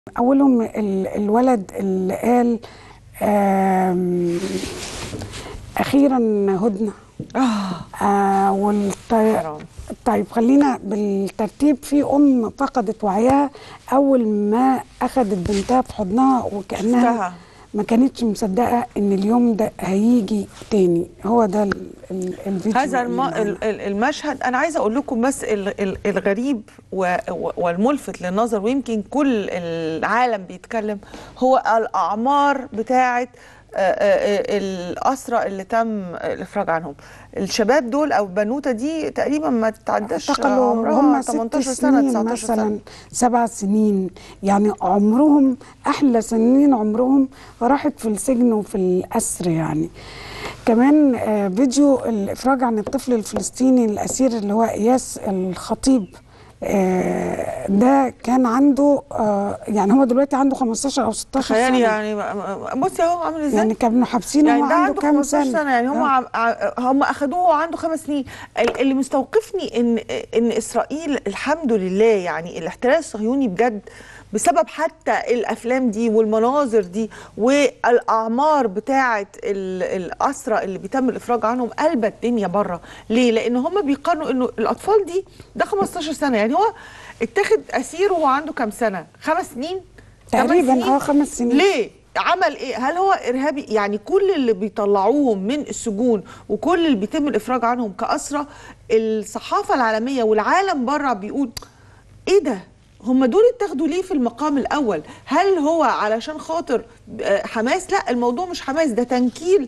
اولهم ال- الولد اللي قال آم، اخيرا هدنه آه آه والطي... حرام. طيب خلينا بالترتيب في ام فقدت وعيها اول ما اخذت بنتها في حضنها وكانها شفتها. ما كانتش مصدقه ان اليوم ده هيجي تاني هو ده ال... ال... الفيديو هذا اللي الم... معانا. ال- ال- المشهد انا عايزه اقول لكم بس ال- ال- الغريب و... و- والملفت للنظر ويمكن كل العالم بيتكلم هو الاعمار بتاعه آه، آه، آه، الأسرى اللي تم الإفراج عنهم الشباب دول أو البنوتة دي تقريبا ما تتعداش اعتقلوا عمرها هم 18 ست سنة سنين 19 سنة مثلا سبع سنين يعني عمرهم احلى سنين عمرهم راحت في السجن وفي الاسر يعني كمان آه، فيديو الافراج عن الطفل الفلسطيني الاسير اللي هو اياس الخطيب آه، ده كان عنده آه، يعني هو دلوقتي عنده 15 او 16 سنه تخيلي يعني بصي اهو عامل ازاي يعني كانوا حابسينه يعني وهو ده عنده عنده كام 15 سنه, سنه يعني هم آه. عم- ع- هم اخدوه وعنده خمس سنين ال- اللي مستوقفني ان ان اسرائيل الحمد لله يعني الاحتلال الصهيوني بجد بسبب حتى الافلام دي والمناظر دي والاعمار بتاعه ال- الاسرى اللي بيتم الافراج عنهم قلبة الدنيا بره ليه لان هم بيقارنوا انه الاطفال دي ده 15 سنه يعني هو اتاخد اسير وهو عنده كام سنه خمس سنين تمن تقريبا سنين؟ اه خمس سنين ليه؟ عمل ايه؟ هل هو ارهابي؟ يعني كل اللي بيطلعوهم من السجون وكل اللي بيتم الافراج عنهم كاسرى الصحافه العالميه والعالم بره بيقول ايه ده؟ هم دول اتاخدوا ليه في المقام الاول؟ هل هو علشان خاطر آه، حماس؟ لا الموضوع مش حماس ده تنكيل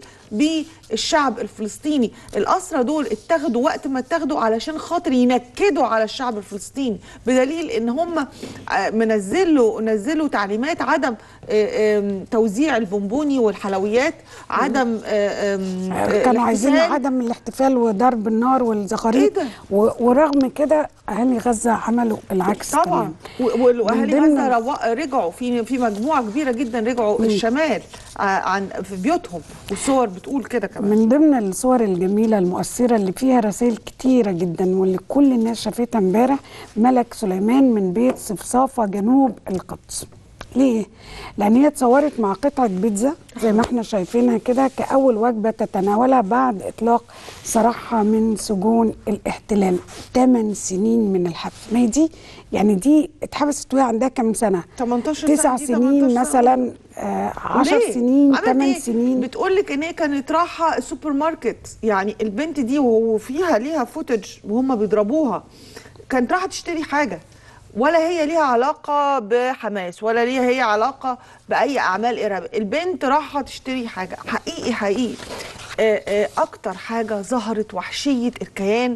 بالشعب الفلسطيني، الاسرى دول اتاخدوا وقت ما اتاخدوا علشان خاطر ينكدوا على الشعب الفلسطيني، بدليل ان هم آه، منزلوا نزلوا تعليمات عدم آه، آم، توزيع البونبوني والحلويات، عدم آه، آم، آه، كانوا عايزين الاحتفال. عدم الاحتفال وضرب النار والزخاريف إيه ده؟ و- ورغم كده اهالي غزه عملوا العكس طبعا تمام. و- واهالي من ضمن- غزه روا- رجعوا في في مجموعه كبيره جدا رجعوا الشمال ع- عن في بيوتهم والصور بتقول كده كمان من ضمن الصور الجميله المؤثره اللي فيها رسائل كتيره جدا واللي كل الناس شافتها امبارح ملك سليمان من بيت صفصافه جنوب القدس ليه؟ لأن هي اتصورت مع قطعة بيتزا زي ما احنا شايفينها كده كأول وجبة تتناولها بعد إطلاق سراحها من سجون الاحتلال 8 سنين من الحبس ما هي دي يعني دي اتحبست وهي عندها كام سنة؟ 18 سنة تسع دي سنين 18 سنة. مثلا آه 10 وليه؟ سنين عملت 8 إيه؟ سنين بتقول لك ان هي كانت رايحه السوبر ماركت يعني البنت دي وفيها ليها فوتج وهم بيضربوها كانت رايحه تشتري حاجه ولا هي ليها علاقه بحماس ولا ليها هي علاقه باي اعمال ارهاب البنت رايحه تشتري حاجه حقيقي حقيقي آه، آه، اكتر حاجه ظهرت وحشيه الكيان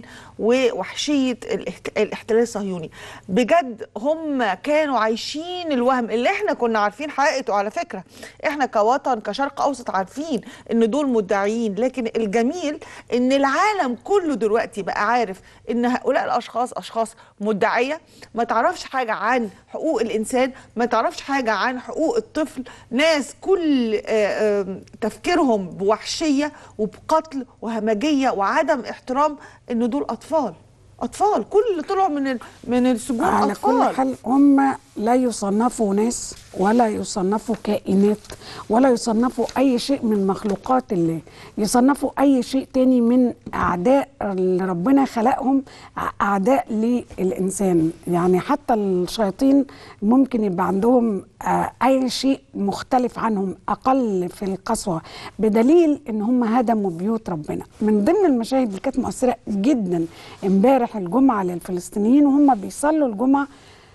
ووحشيه الاحت- الاحتلال الصهيوني بجد هم كانوا عايشين الوهم اللي احنا كنا عارفين حقيقته على فكره احنا كوطن كشرق اوسط عارفين ان دول مدعيين لكن الجميل ان العالم كله دلوقتي بقى عارف ان هؤلاء الاشخاص اشخاص مدعيه ما تعرفش حاجه عن حقوق الانسان ما تعرفش حاجه عن حقوق الطفل ناس كل آه، آه، تفكيرهم بوحشيه وبقتل وهمجيه وعدم احترام ان دول اطفال اطفال كل اللي طلعوا من ال- من السجون على اطفال كل حال هم لا يصنفوا ناس ولا يصنفوا كائنات ولا يصنفوا أي شيء من مخلوقات الله يصنفوا أي شيء تاني من أعداء اللي ربنا خلقهم ع- أعداء للإنسان يعني حتى الشياطين ممكن يبقى عندهم آه، أي شيء مختلف عنهم أقل في القسوة بدليل إن هم هدموا بيوت ربنا من ضمن المشاهد اللي كانت مؤثرة جدا امبارح الجمعة للفلسطينيين وهم بيصلوا الجمعة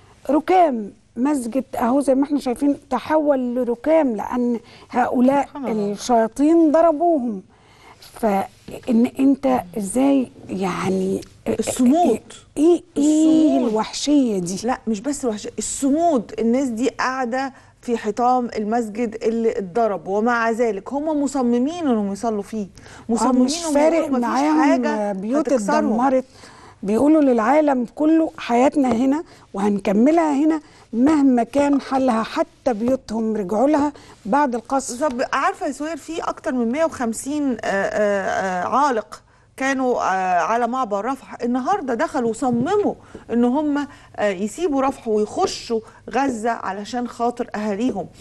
ركام مسجد اهو زي ما احنا شايفين تحول لركام لان هؤلاء سبحان الله. الشياطين ضربوهم فان انت ازاي يعني الصمود. ايه ايه الصمود. الوحشيه دي لا مش بس الوحش الصمود الناس دي قاعده في حيطان المسجد اللي اتضرب ومع ذلك هم مصممين انهم يصلوا فيه آه، مصممين مش إنهم فارق يقولوا مفيش معاهم حاجة بيوت هتكسرهم. اتدمرت بيقولوا للعالم كله حياتنا هنا وهنكملها هنا مهما كان حالها حتى بيوتهم رجعوا لها بعد القصف طب عارفه يا سوير في اكتر من 150 آه، آه، آه، عالق كانوا آه، على معبر رفح النهارده دخلوا صمموا ان هم آه، يسيبوا رفح ويخشوا غزه علشان خاطر اهاليهم